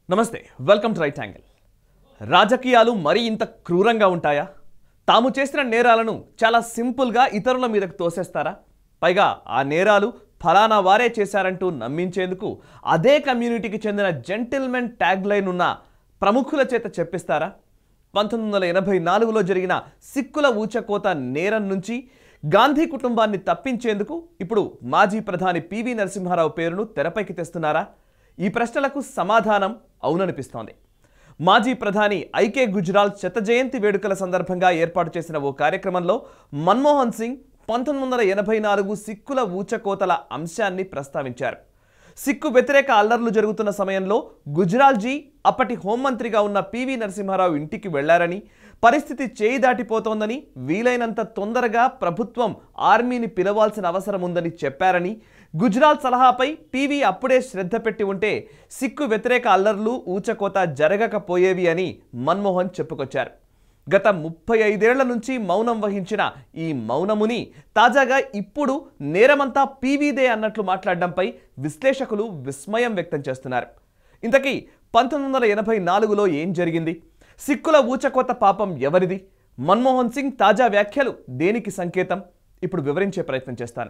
నమస్తే welcome to right angle రాజకీయాలు మరీ ఇంత క్రూరంగా ఉంటాయా తాము చేసిన నేరాలను చాలా సింపుల్గా ఇతరుల మీదకు తోసేస్తారా పైగా ఆ నేరాలు ఫలానా వారే చేశారంటూ నమ్మించేందుకు అదే కమ్యూనిటీకి చెందిన జెంటిల్మెన్ ట్యాగ్ లైన్ ఉన్న ప్రముఖుల చేత చెప్పిస్తారా పంతొమ్మిది వందల ఎనభై నాలుగులో జరిగిన సిక్కుల ఊచకోత నేరం నుంచి గాంధీ కుటుంబాన్ని తప్పించేందుకు ఇప్పుడు మాజీ ప్రధాని పివి నరసింహారావు పేరును తెరపైకి తెస్తున్నారా ఈ ప్రశ్నలకు సమాధానం అవుననిపిస్తోంది మాజీ ప్రధాని ఐకే గుజరాల్ శత జయంతి వేడుకల సందర్భంగా ఏర్పాటు చేసిన ఓ కార్యక్రమంలో మన్మోహన్ సింగ్ పంతొమ్మిది వందల ఎనభై నాలుగు సిక్కుల ఊచకోతల అంశాన్ని ప్రస్తావించారు సిక్కు వ్యతిరేక అల్లర్లు జరుగుతున్న సమయంలో గుజరాల్జీ అప్పటి హోంమంత్రిగా ఉన్న పివి నరసింహారావు ఇంటికి వెళ్లారని పరిస్థితి చేయి దాటిపోతోందని వీలైనంత తొందరగా ప్రభుత్వం ఆర్మీని పిలవాల్సిన అవసరం ఉందని చెప్పారని గుజరాల్ సలహాపై పివి అప్పుడే శ్రద్ధ పెట్టి ఉంటే సిక్కు వ్యతిరేక అల్లర్లు ఊచకోత జరగకపోయేవి అని మన్మోహన్ చెప్పుకొచ్చారు గత ముప్పై ఐదేళ్ల నుంచి మౌనం వహించిన ఈ మౌనముని తాజాగా ఇప్పుడు నేరమంతా పీవీదే అన్నట్లు మాట్లాడడంపై విశ్లేషకులు విస్మయం వ్యక్తం చేస్తున్నారు ఇంతకీ పంతొమ్మిది వందల ఎనభై నాలుగులో ఏం జరిగింది సిక్కుల ఊచకోత పాపం ఎవరిది మన్మోహన్ సింగ్ తాజా వ్యాఖ్యలు దేనికి సంకేతం ఇప్పుడు వివరించే ప్రయత్నం చేస్తాను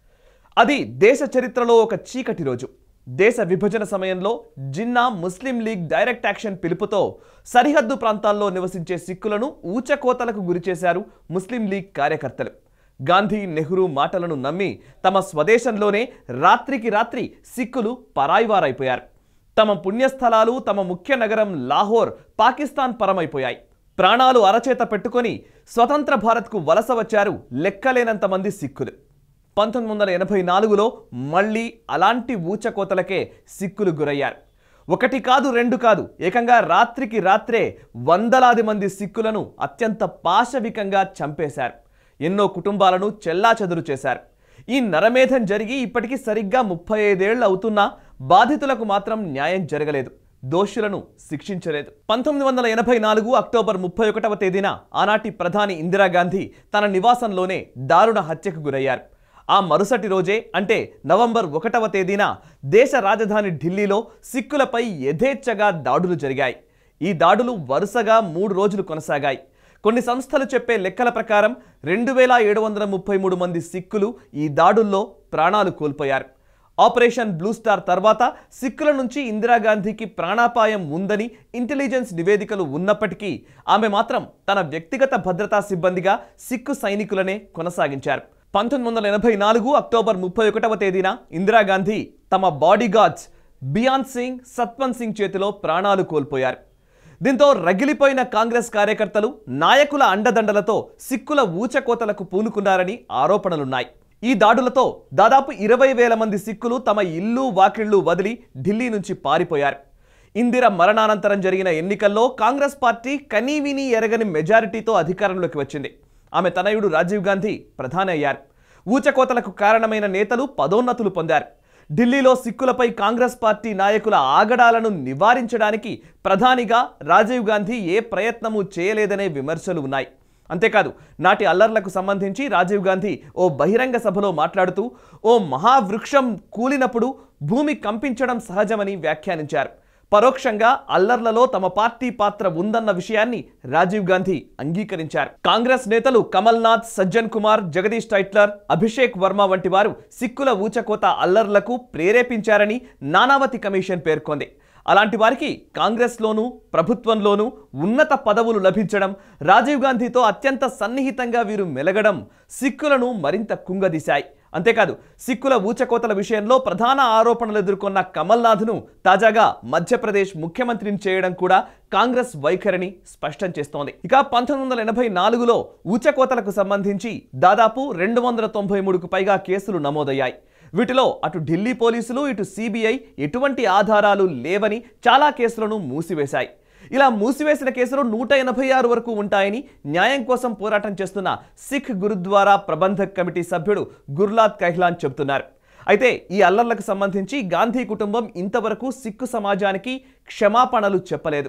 అది దేశ చరిత్రలో ఒక చీకటి రోజు దేశ విభజన సమయంలో జిన్నా ముస్లిం లీగ్ డైరెక్ట్ యాక్షన్ పిలుపుతో సరిహద్దు ప్రాంతాల్లో నివసించే సిక్కులను ఊచకోతలకు గురిచేశారు ముస్లిం లీగ్ కార్యకర్తలు గాంధీ నెహ్రూ మాటలను నమ్మి తమ స్వదేశంలోనే రాత్రికి రాత్రి సిక్కులు పరాయివారైపోయారు తమ పుణ్యస్థలాలు తమ ముఖ్య నగరం లాహోర్ పాకిస్తాన్ పరమైపోయాయి ప్రాణాలు అరచేత పెట్టుకొని స్వతంత్ర భారత్కు వలస వచ్చారు లెక్కలేనంత మంది సిక్కులు పంతొమ్మిది వందల ఎనభై నాలుగులో మళ్ళీ అలాంటి ఊచకోతలకే సిక్కులు గురయ్యారు ఒకటి కాదు రెండు కాదు ఏకంగా రాత్రికి రాత్రే వందలాది మంది సిక్కులను అత్యంత పాశవికంగా చంపేశారు ఎన్నో కుటుంబాలను చెల్లాచెదురు చేశారు ఈ నరమేధం జరిగి ఇప్పటికీ సరిగ్గా ముప్పై ఐదేళ్లు అవుతున్నా బాధితులకు మాత్రం న్యాయం జరగలేదు దోషులను శిక్షించలేదు పంతొమ్మిది వందల ఎనభై నాలుగు అక్టోబర్ ముప్పై ఒకటవ తేదీన ఆనాటి ప్రధాని ఇందిరాగాంధీ తన నివాసంలోనే దారుణ హత్యకు గురయ్యారు ఆ మరుసటి రోజే అంటే నవంబర్ ఒకటవ తేదీన దేశ రాజధాని ఢిల్లీలో సిక్కులపై యథేచ్ఛగా దాడులు జరిగాయి ఈ దాడులు వరుసగా మూడు రోజులు కొనసాగాయి కొన్ని సంస్థలు చెప్పే లెక్కల ప్రకారం రెండు వేల ఏడు వందల ముప్పై మూడు మంది సిక్కులు ఈ దాడుల్లో ప్రాణాలు కోల్పోయారు ఆపరేషన్ బ్లూ స్టార్ తర్వాత సిక్కుల నుంచి ఇందిరాగాంధీకి ప్రాణాపాయం ఉందని ఇంటెలిజెన్స్ నివేదికలు ఉన్నప్పటికీ ఆమె మాత్రం తన వ్యక్తిగత భద్రతా సిబ్బందిగా సిక్కు సైనికులనే కొనసాగించారు పంతొమ్మిది వందల ఎనభై నాలుగు అక్టోబర్ ముప్పై ఒకటవ తేదీన ఇందిరాగాంధీ తమ బాడీగార్డ్స్ బియాన్ సింగ్ సత్వంత్ సింగ్ చేతిలో ప్రాణాలు కోల్పోయారు దీంతో రగిలిపోయిన కాంగ్రెస్ కార్యకర్తలు నాయకుల అండదండలతో సిక్కుల ఊచకోతలకు పూనుకున్నారని ఆరోపణలున్నాయి ఈ దాడులతో దాదాపు ఇరవై వేల మంది సిక్కులు తమ ఇల్లు వాకిళ్లు వదిలి ఢిల్లీ నుంచి పారిపోయారు ఇందిర మరణానంతరం జరిగిన ఎన్నికల్లో కాంగ్రెస్ పార్టీ కనీవిని ఎరగని మెజారిటీతో అధికారంలోకి వచ్చింది ఆమె తనయుడు రాజీవ్ గాంధీ ప్రధాని అయ్యారు ఊచకోతలకు కారణమైన నేతలు పదోన్నతులు పొందారు ఢిల్లీలో సిక్కులపై కాంగ్రెస్ పార్టీ నాయకుల ఆగడాలను నివారించడానికి ప్రధానిగా రాజీవ్ గాంధీ ఏ ప్రయత్నము చేయలేదనే విమర్శలు ఉన్నాయి అంతేకాదు నాటి అల్లర్లకు సంబంధించి రాజీవ్ గాంధీ ఓ బహిరంగ సభలో మాట్లాడుతూ ఓ మహావృక్షం కూలినప్పుడు భూమి కంపించడం సహజమని వ్యాఖ్యానించారు పరోక్షంగా అల్లర్లలో తమ పార్టీ పాత్ర ఉందన్న విషయాన్ని రాజీవ్ గాంధీ అంగీకరించారు కాంగ్రెస్ నేతలు కమల్నాథ్ సజ్జన్ కుమార్ జగదీష్ టైట్లర్ అభిషేక్ వర్మ వంటి వారు సిక్కుల ఊచకోత అల్లర్లకు ప్రేరేపించారని నానావతి కమిషన్ పేర్కొంది అలాంటి వారికి కాంగ్రెస్లోనూ ప్రభుత్వంలోనూ ఉన్నత పదవులు లభించడం రాజీవ్ గాంధీతో అత్యంత సన్నిహితంగా వీరు మెలగడం సిక్కులను మరింత కుంగదీశాయి అంతేకాదు సిక్కుల ఊచకోతల విషయంలో ప్రధాన ఆరోపణలు ఎదుర్కొన్న కమల్నాథ్ను తాజాగా మధ్యప్రదేశ్ ముఖ్యమంత్రిని చేయడం కూడా కాంగ్రెస్ వైఖరిని స్పష్టం చేస్తోంది ఇక పంతొమ్మిది వందల ఎనభై నాలుగులో ఊచకోతలకు సంబంధించి దాదాపు రెండు వందల తొంభై మూడుకు పైగా కేసులు నమోదయ్యాయి వీటిలో అటు ఢిల్లీ పోలీసులు ఇటు సిబిఐ ఎటువంటి ఆధారాలు లేవని చాలా కేసులను మూసివేశాయి ఇలా మూసివేసిన కేసులు నూట ఎనభై ఆరు వరకు ఉంటాయని న్యాయం కోసం పోరాటం చేస్తున్న సిఖ్ గురుద్వారా ప్రబంధక్ కమిటీ సభ్యుడు గుర్లాద్ కైహ్లాన్ చెబుతున్నారు అయితే ఈ అల్లర్లకు సంబంధించి గాంధీ కుటుంబం ఇంతవరకు సిక్కు సమాజానికి క్షమాపణలు చెప్పలేదు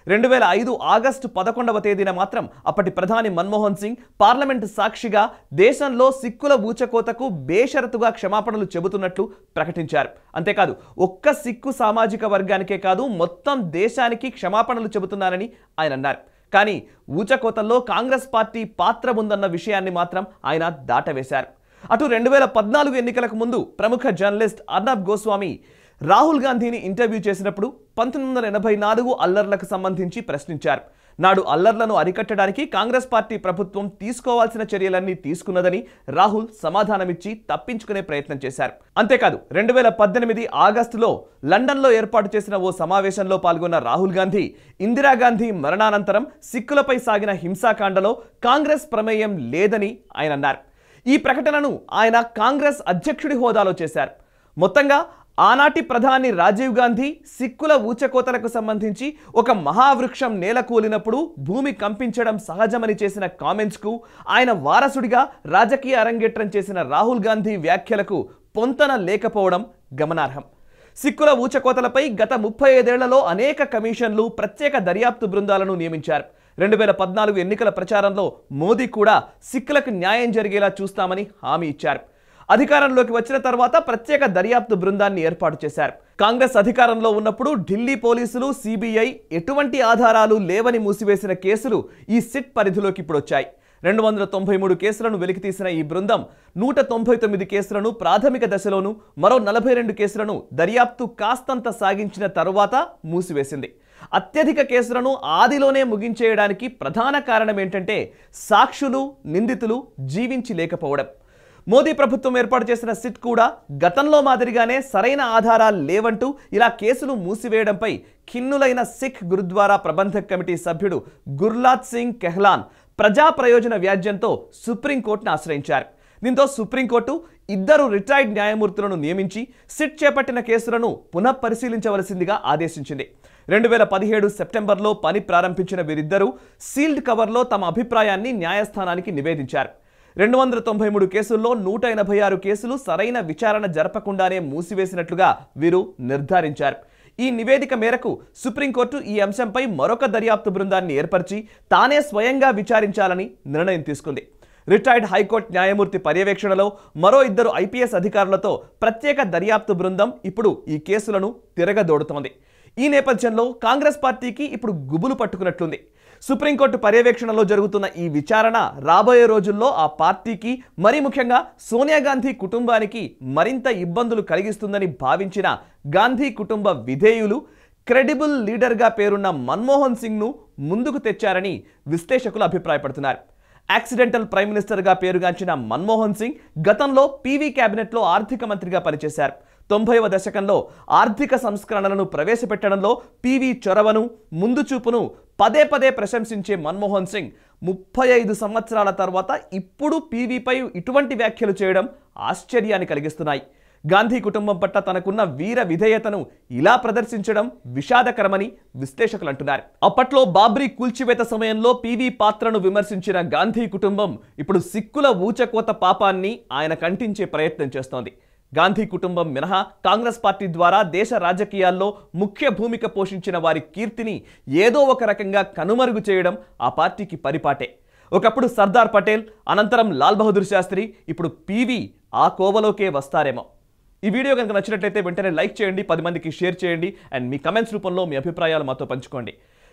రెండు వేల ఐదు ఆగస్టు పదకొండవ తేదీన మాత్రం అప్పటి ప్రధాని మన్మోహన్ సింగ్ పార్లమెంటు సాక్షిగా దేశంలో సిక్కుల ఊచకోతకు బేషరతుగా క్షమాపణలు చెబుతున్నట్లు ప్రకటించారు అంతేకాదు ఒక్క సిక్కు సామాజిక వర్గానికే కాదు మొత్తం దేశానికి క్షమాపణలు చెబుతున్నారని ఆయన అన్నారు కానీ ఊచకోతల్లో కాంగ్రెస్ పార్టీ పాత్ర ఉందన్న విషయాన్ని మాత్రం ఆయన దాటవేశారు అటు రెండు వేల పద్నాలుగు ఎన్నికలకు ముందు ప్రముఖ జర్నలిస్ట్ అర్నబ్ గోస్వామి రాహుల్ గాంధీని ఇంటర్వ్యూ చేసినప్పుడు పంతొమ్మిది వందల ఎనభై నాలుగు అల్లర్లకు సంబంధించి ప్రశ్నించారు నాడు అల్లర్లను అరికట్టడానికి కాంగ్రెస్ పార్టీ ప్రభుత్వం తీసుకోవాల్సిన చర్యలన్నీ తీసుకున్నదని రాహుల్ సమాధానమిచ్చి తప్పించుకునే ప్రయత్నం చేశారు అంతేకాదు రెండు వేల పద్దెనిమిది ఆగస్టులో లండన్లో ఏర్పాటు చేసిన ఓ సమావేశంలో పాల్గొన్న రాహుల్ గాంధీ ఇందిరాగాంధీ మరణానంతరం సిక్కులపై సాగిన హింసాకాండలో కాంగ్రెస్ ప్రమేయం లేదని ఆయన అన్నారు ఈ ప్రకటనను ఆయన కాంగ్రెస్ అధ్యక్షుడి హోదాలో చేశారు మొత్తంగా ఆనాటి ప్రధాని రాజీవ్ గాంధీ సిక్కుల ఊచకోతలకు సంబంధించి ఒక మహావృక్షం నేలకూలినప్పుడు భూమి కంపించడం సహజమని చేసిన కామెంట్స్కు ఆయన వారసుడిగా రాజకీయ అరంగేట్రం చేసిన రాహుల్ గాంధీ వ్యాఖ్యలకు పొంతన లేకపోవడం గమనార్హం సిక్కుల ఊచకోతలపై గత ముప్పై ఐదేళ్లలో అనేక కమిషన్లు ప్రత్యేక దర్యాప్తు బృందాలను నియమించారు రెండు వేల పద్నాలుగు ఎన్నికల ప్రచారంలో మోదీ కూడా సిక్కులకు న్యాయం జరిగేలా చూస్తామని హామీ ఇచ్చారు అధికారంలోకి వచ్చిన తర్వాత ప్రత్యేక దర్యాప్తు బృందాన్ని ఏర్పాటు చేశారు కాంగ్రెస్ అధికారంలో ఉన్నప్పుడు ఢిల్లీ పోలీసులు సిబిఐ ఎటువంటి ఆధారాలు లేవని మూసివేసిన కేసులు ఈ సిట్ పరిధిలోకి ఇప్పుడు వచ్చాయి రెండు వందల తొంభై మూడు కేసులను వెలికితీసిన ఈ బృందం నూట తొంభై తొమ్మిది కేసులను ప్రాథమిక దశలోను మరో నలభై రెండు కేసులను దర్యాప్తు కాస్తంత సాగించిన తరువాత మూసివేసింది అత్యధిక కేసులను ఆదిలోనే ముగించేయడానికి ప్రధాన కారణం ఏంటంటే సాక్షులు నిందితులు జీవించి లేకపోవడం మోదీ ప్రభుత్వం ఏర్పాటు చేసిన సిట్ కూడా గతంలో మాదిరిగానే సరైన ఆధారాలు లేవంటూ ఇలా కేసులు మూసివేయడంపై ఖిన్నులైన సిక్ గురుద్వారా ప్రబంధక్ కమిటీ సభ్యుడు గుర్లాత్ సింగ్ కెహ్లాన్ ప్రజా ప్రయోజన వ్యాజ్యంతో సుప్రీంకోర్టును ఆశ్రయించారు దీంతో సుప్రీంకోర్టు ఇద్దరు రిటైర్డ్ న్యాయమూర్తులను నియమించి సిట్ చేపట్టిన కేసులను పునఃపరిశీలించవలసిందిగా ఆదేశించింది రెండు వేల పదిహేడు సెప్టెంబర్లో పని ప్రారంభించిన వీరిద్దరూ సీల్డ్ కవర్లో తమ అభిప్రాయాన్ని న్యాయస్థానానికి నివేదించారు రెండు వందల తొంభై మూడు కేసుల్లో నూట ఎనభై ఆరు కేసులు సరైన విచారణ జరపకుండానే మూసివేసినట్లుగా వీరు నిర్ధారించారు ఈ నివేదిక మేరకు సుప్రీంకోర్టు ఈ అంశంపై మరొక దర్యాప్తు బృందాన్ని ఏర్పరిచి తానే స్వయంగా విచారించాలని నిర్ణయం తీసుకుంది రిటైర్డ్ హైకోర్టు న్యాయమూర్తి పర్యవేక్షణలో మరో ఇద్దరు ఐపీఎస్ అధికారులతో ప్రత్యేక దర్యాప్తు బృందం ఇప్పుడు ఈ కేసులను తిరగదోడుతోంది ఈ నేపథ్యంలో కాంగ్రెస్ పార్టీకి ఇప్పుడు గుబులు పట్టుకున్నట్లుంది సుప్రీంకోర్టు పర్యవేక్షణలో జరుగుతున్న ఈ విచారణ రాబోయే రోజుల్లో ఆ పార్టీకి మరీ ముఖ్యంగా సోనియా గాంధీ కుటుంబానికి మరింత ఇబ్బందులు కలిగిస్తుందని భావించిన గాంధీ కుటుంబ విధేయులు క్రెడిబుల్ లీడర్గా పేరున్న మన్మోహన్ సింగ్ను ముందుకు తెచ్చారని విశ్లేషకులు అభిప్రాయపడుతున్నారు యాక్సిడెంటల్ ప్రైమ్ మినిస్టర్గా పేరుగాంచిన మన్మోహన్ సింగ్ గతంలో పీవీ కేబినెట్లో ఆర్థిక మంత్రిగా పనిచేశారు తొంభైవ దశకంలో ఆర్థిక సంస్కరణలను ప్రవేశపెట్టడంలో పీవీ చొరవను ముందు చూపును పదే పదే ప్రశంసించే మన్మోహన్ సింగ్ ముప్పై ఐదు సంవత్సరాల తర్వాత ఇప్పుడు పీవీపై ఇటువంటి వ్యాఖ్యలు చేయడం ఆశ్చర్యాన్ని కలిగిస్తున్నాయి గాంధీ కుటుంబం పట్ల తనకున్న వీర విధేయతను ఇలా ప్రదర్శించడం విషాదకరమని విశ్లేషకులు అంటున్నారు అప్పట్లో బాబ్రీ కూల్చివేత సమయంలో పీవీ పాత్రను విమర్శించిన గాంధీ కుటుంబం ఇప్పుడు సిక్కుల ఊచకోత పాపాన్ని ఆయన కంటించే ప్రయత్నం చేస్తోంది గాంధీ కుటుంబం మినహా కాంగ్రెస్ పార్టీ ద్వారా దేశ రాజకీయాల్లో ముఖ్య భూమిక పోషించిన వారి కీర్తిని ఏదో ఒక రకంగా కనుమరుగు చేయడం ఆ పార్టీకి పరిపాటే ఒకప్పుడు సర్దార్ పటేల్ అనంతరం లాల్ బహదూర్ శాస్త్రి ఇప్పుడు పీవీ ఆ కోవలోకే వస్తారేమో ఈ వీడియో కనుక నచ్చినట్లయితే వెంటనే లైక్ చేయండి పది మందికి షేర్ చేయండి అండ్ మీ కమెంట్స్ రూపంలో మీ అభిప్రాయాలు మాతో పంచుకోండి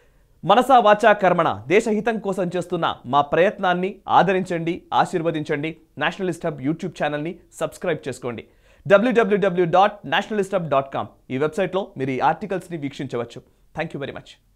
మనసా వాచా కర్మణ దేశహితం కోసం చేస్తున్న మా ప్రయత్నాన్ని ఆదరించండి ఆశీర్వదించండి నేషనలిస్ట్ హబ్ యూట్యూబ్ ఛానల్ని సబ్స్క్రైబ్ చేసుకోండి డబ్ల్యూడబ్ల్యూడబ్ల్యూ dot nationalist hub dot com ఈ వెబ్సైట్లో మీరు ఈ ఆర్టికల్స్ని వీక్షించవచ్చు థ్యాంక్ యూ వెరీ మచ్